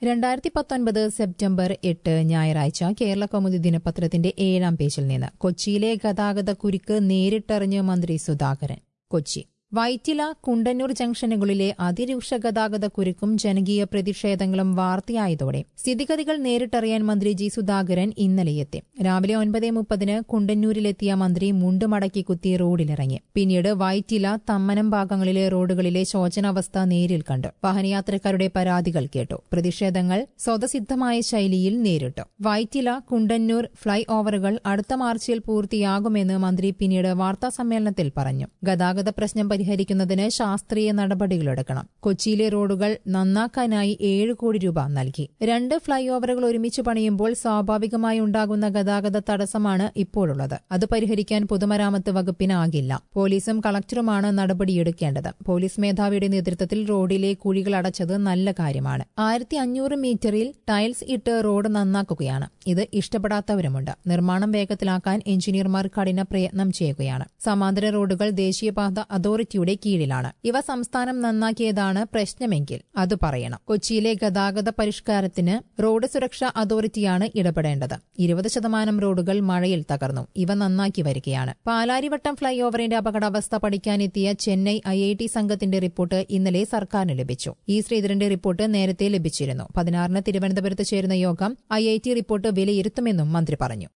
രണ്ടായിരത്തി പത്തൊൻപത് സെപ്റ്റംബർ എട്ട് ഞായറാഴ്ച കേരള കൗമുദി ദിനപത്രത്തിന്റെ ഏഴാം പേജിൽ നിന്ന് കൊച്ചിയിലെ ഗതാഗത കുരുക്ക് നേരിട്ടറിഞ്ഞ് മന്ത്രി സുധാകരൻ കൊച്ചി വൈറ്റില കുണ്ടന്നൂർ ജംഗ്ഷനുകളിലെ അതിരൂക്ഷ ഗതാഗത കുരുക്കും ജനകീയ പ്രതിഷേധങ്ങളും വാർത്തയായതോടെ സ്ഥിതിഗതികൾ നേരിട്ടറിയാൻ മന്ത്രി ജി സുധാകരൻ ഇന്നലെ എത്തി രാവിലെ ഒൻപത് മുപ്പതിന് കുണ്ടന്നൂരിലെത്തിയ മന്ത്രി മുണ്ടുമടക്കി കുത്തി റോഡിലിറങ്ങി പിന്നീട് വൈറ്റില തമ്മനം ഭാഗങ്ങളിലെ റോഡുകളിലെ ശോചനാവസ്ഥ നേരിൽ കണ്ടു വാഹനയാത്രക്കാരുടെ പരാതികൾ കേട്ടു പ്രതിഷേധങ്ങൾ സ്വതസിദ്ധമായ ശൈലിയിൽ നേരിട്ടു വൈറ്റില കുണ്ടന്നൂർ ഫ്ളൈ ഓവറുകൾ അടുത്ത മാർച്ചിൽ പൂർത്തിയാകുമെന്ന് മന്ത്രി പിന്നീട് വാർത്താസമ്മേളനത്തിൽ പറഞ്ഞു ഗതാഗത പ്രശ്നം പരിഹരിക്കുന്നതിന് ശാസ്ത്രീയ നടപടികളെടുക്കണം കൊച്ചിയിലെ റോഡുകൾ നന്നാക്കാനായി ഏഴ് കോടി രൂപ നൽകി രണ്ട് ഫ്ളൈ ഓവറുകൾ ഒരുമിച്ച് പണിയുമ്പോൾ സ്വാഭാവികമായി ഉണ്ടാകുന്ന ഗതാഗത തടസ്സമാണ് ഇപ്പോഴുള്ളത് അത് പരിഹരിക്കാൻ പൊതുമരാമത്ത് വകുപ്പിനാകില്ല പോലീസും കളക്ടറുമാണ് നടപടിയെടുക്കേണ്ടത് പോലീസ് മേധാവിയുടെ നേതൃത്വത്തിൽ റോഡിലെ കുഴികൾ അടച്ചത് നല്ല കാര്യമാണ് ആയിരത്തി അഞ്ഞൂറ് മീറ്ററിൽ ടൈൽസ് ഇട്ട് റോഡ് നന്നാക്കുകയാണ് ഇത് ഇഷ്ടപ്പെടാത്തവരുമുണ്ട് നിർമ്മാണം വേഗത്തിലാക്കാൻ എഞ്ചിനീയർമാർ കഠിന പ്രയത്നം ചെയ്യുകയാണ് സമാന്തര റോഡുകൾ ദേശീയപാത അതോറിറ്റിയുടെ കീഴിലാണ് ഇവ സംസ്ഥാനം നന്നാക്കിയതാണ് പ്രശ്നമെങ്കിൽ അത് പറയണം കൊച്ചിയിലെ ഗതാഗത പരിഷ്കാരത്തിന് റോഡ് സുരക്ഷാ അതോറിറ്റിയാണ് ഇടപെടേണ്ടത് ഇരുപത് ശതമാനം റോഡുകൾ മഴയിൽ തകർന്നു ഇവ നന്നാക്കി വരികയാണ് പാലാരിവട്ടം ഫ്ളൈ ഓവറിന്റെ അപകടാവസ്ഥ പഠിക്കാനെത്തിയ ചെന്നൈ ഐ ഐ ടി സംഘത്തിന്റെ റിപ്പോർട്ട് ഇന്നലെ സർക്കാരിന് ലഭിച്ചു ഇ ശ്രീധരന്റെ റിപ്പോർട്ട് നേരത്തെ ലഭിച്ചിരുന്നു പതിനാറിന് തിരുവനന്തപുരത്ത് ചേരുന്ന യോഗം ഐ ഐ ടി റിപ്പോർട്ട് വിലയിരുത്തുമെന്നും മന്ത്രി പറഞ്ഞു